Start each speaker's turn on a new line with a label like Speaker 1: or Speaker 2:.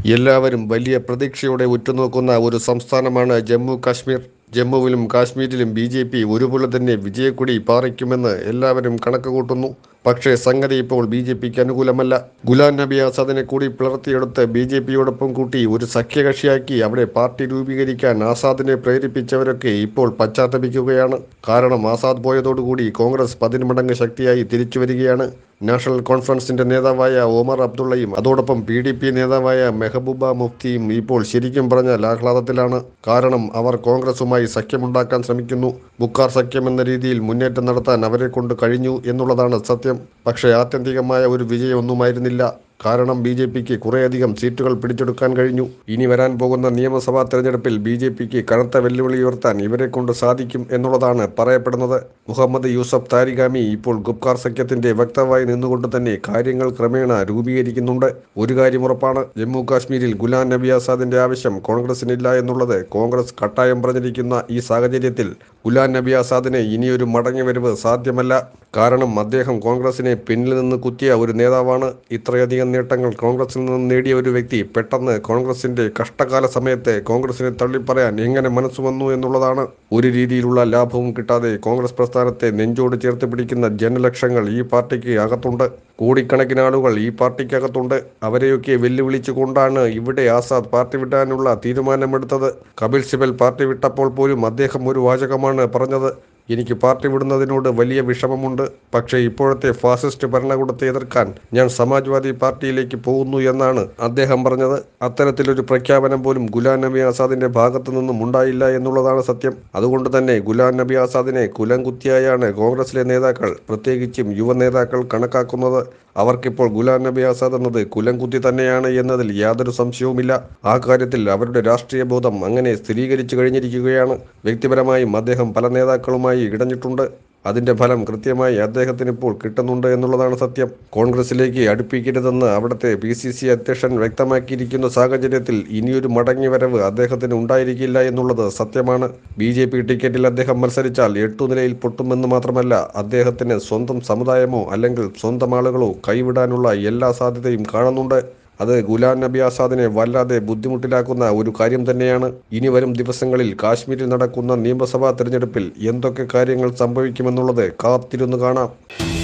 Speaker 1: എല്ലാവരും വലിയ പ്രതീക്ഷയോടെ ഉറ്റുനോക്കുന്ന ഒരു സംസ്ഥാനമാണ് ജമ്മു കാശ്മീർ ജമ്മുവിലും കാശ്മീരിലും ബി ജെ പി ഒരുപോലെ തന്നെ വിജയക്കൊടി പാറിക്കുമെന്ന് എല്ലാവരും കണക്ക് കൂട്ടുന്നു പക്ഷേ സംഗതി ഇപ്പോൾ ബി ജെ പിക്ക് അനുകൂലമല്ല ഗുലാം നബി ആസാദിനെ കൂടി പിളർത്തിയെടുത്ത് ബി ജെ പിയോടൊപ്പം കൂട്ടി ഒരു സഖ്യകക്ഷിയാക്കി അവിടെ പാർട്ടി രൂപീകരിക്കാൻ ആസാദിനെ പ്രേരിപ്പിച്ചവരൊക്കെ ഇപ്പോൾ പശ്ചാത്തപിക്കുകയാണ് കാരണം ആസാദ് പോയതോടുകൂടി കോൺഗ്രസ് പതിന്മടങ്ങ് ശക്തിയായി തിരിച്ചു വരികയാണ് നാഷണൽ കോൺഫറൻസിന്റെ നേതാവായ ഒമർ അബ്ദുള്ളയും അതോടൊപ്പം പി ഡി പി നേതാവായ മെഹബൂബ മുഫ്തിയും ഇപ്പോൾ ശരിക്കും പറഞ്ഞാൽ ആഹ്ലാദത്തിലാണ് കാരണം അവർ കോൺഗ്രസുമായി സഖ്യമുണ്ടാക്കാൻ ശ്രമിക്കുന്നു ബുക്കാർ സഖ്യം എന്ന രീതിയിൽ മുന്നേറ്റം നടത്താൻ അവരെ കൊണ്ട് കഴിഞ്ഞു എന്നുള്ളതാണ് സത്യം പക്ഷേ ആത്യന്തികമായ ഒരു വിജയമൊന്നുമായിരുന്നില്ല കാരണം ബി ജെ പിക്ക് കുറേയധികം സീറ്റുകൾ പിടിച്ചെടുക്കാൻ കഴിഞ്ഞു ഇനി വരാൻ പോകുന്ന നിയമസഭാ തെരഞ്ഞെടുപ്പിൽ ബി ജെ പിക്ക് കനത്ത വെല്ലുവിളി ഉയർത്താൻ ഇവരെ കൊണ്ട് സാധിക്കും എന്നുള്ളതാണ് പറയപ്പെടുന്നത് മുഹമ്മദ് യൂസഫ് താരിഗാമി ഇപ്പോൾ ഗുപ്കാർ സഖ്യത്തിന്റെ വക്താവായി നിന്നുകൊണ്ട് തന്നെ കാര്യങ്ങൾ ക്രമേണ രൂപീകരിക്കുന്നുണ്ട് ഒരു കാര്യം ഉറപ്പാണ് ജമ്മു കാശ്മീരിൽ ഗുലാം നബി ആസാദിന്റെ ആവശ്യം കോൺഗ്രസിനില്ല എന്നുള്ളത് കോൺഗ്രസ് കട്ടായം പറഞ്ഞിരിക്കുന്ന ഈ സാഹചര്യത്തിൽ ഗുലാം നബി ആസാദിന് ഇനിയൊരു മടങ്ങിവരവ് സാധ്യമല്ല കാരണം അദ്ദേഹം കോൺഗ്രസിനെ പിന്നിൽ നിന്ന് കുത്തിയ ഒരു നേതാവാണ് ഇത്രയധികം നേട്ടങ്ങൾ കോൺഗ്രസിൽ നിന്ന് നേടിയ ഒരു വ്യക്തി പെട്ടെന്ന് കോൺഗ്രസിന്റെ കഷ്ടകാല സമയത്തെ കോൺഗ്രസിനെ തള്ളിപ്പറയാൻ എങ്ങനെ മനസ്സ് വന്നു എന്നുള്ളതാണ് ഒരു രീതിയിലുള്ള ലാഭവും കിട്ടാതെ കോൺഗ്രസ് പ്രസ്ഥാനത്തെ നെഞ്ചോട് ചേർത്ത് പിടിക്കുന്ന ജനലക്ഷങ്ങൾ ഈ പാർട്ടിക്ക് അകത്തുണ്ട് കോടിക്കണക്കിന് ആളുകൾ ഈ പാർട്ടിക്കകത്തുണ്ട് അവരെയൊക്കെ വെല്ലുവിളിച്ചുകൊണ്ടാണ് ഇവിടെ ആസാദ് പാർട്ടി വിടാനുള്ള തീരുമാനമെടുത്തത് കപിൽ സിബൽ പാർട്ടി വിട്ടപ്പോൾ പോലും അദ്ദേഹം ഒരു വാചകമാണ് പറഞ്ഞത് എനിക്ക് പാർട്ടി വിടുന്നതിനോട് വലിയ വിഷമമുണ്ട് പക്ഷേ ഇപ്പോഴത്തെ ഫാസിസ്റ്റ് ഭരണകൂടത്തെ എതിർക്കാൻ ഞാൻ സമാജ്വാദി പാർട്ടിയിലേക്ക് പോകുന്നു എന്നാണ് അദ്ദേഹം പറഞ്ഞത് അത്തരത്തിലൊരു പ്രഖ്യാപനം പോലും ഗുലാം നബി ആസാദിന്റെ ഭാഗത്തു നിന്നും ഉണ്ടായില്ല എന്നുള്ളതാണ് സത്യം അതുകൊണ്ട് തന്നെ ഗുലാം നബി ആസാദിനെ കുലം കുത്തിയായാണ് കോൺഗ്രസിലെ നേതാക്കൾ പ്രത്യേകിച്ചും യുവ നേതാക്കൾ കണക്കാക്കുന്നത് അവർക്കിപ്പോൾ ഗുലാം നബി ആസാദ് എന്നത് കുലം കുത്തി തന്നെയാണ് എന്നതിൽ യാതൊരു സംശയവുമില്ല ആ കാര്യത്തിൽ അവരുടെ രാഷ്ട്രീയ ബോധം അങ്ങനെ സ്ഥിരീകരിച്ചു കഴിഞ്ഞിരിക്കുകയാണ് വ്യക്തിപരമായും അദ്ദേഹം പല നേതാക്കളുമായി ഇടഞ്ഞിട്ടുണ്ട് അതിന്റെ ഫലം കൃത്യമായി അദ്ദേഹത്തിന് ഇപ്പോൾ കിട്ടുന്നുണ്ട് എന്നുള്ളതാണ് സത്യം കോൺഗ്രസിലേക്ക് അടുപ്പിക്കരുതെന്ന് അവിടുത്തെ പി സി സി അധ്യക്ഷൻ വ്യക്തമാക്കിയിരിക്കുന്ന സാഹചര്യത്തിൽ ഇനിയൊരു മടങ്ങി വരവ് അദ്ദേഹത്തിന് ഉണ്ടായിരിക്കില്ല എന്നുള്ളത് സത്യമാണ് ബി ജെ പി ടിക്കറ്റിൽ അദ്ദേഹം മത്സരിച്ചാൽ എട്ടുനിലയിൽ പൊട്ടുമെന്ന് മാത്രമല്ല അദ്ദേഹത്തിന് സ്വന്തം സമുദായമോ അല്ലെങ്കിൽ സ്വന്തം ആളുകളോ കൈവിടാനുള്ള എല്ലാ സാധ്യതയും കാണുന്നുണ്ട് അത് ഗുലാം നബി ആസാദിനെ വല്ലാതെ ബുദ്ധിമുട്ടിലാക്കുന്ന ഒരു കാര്യം തന്നെയാണ് ഇനി വരും ദിവസങ്ങളിൽ കാശ്മീരിൽ നടക്കുന്ന നിയമസഭാ തെരഞ്ഞെടുപ്പിൽ എന്തൊക്കെ കാര്യങ്ങൾ സംഭവിക്കുമെന്നുള്ളത് കാത്തിരുന്നു കാണാം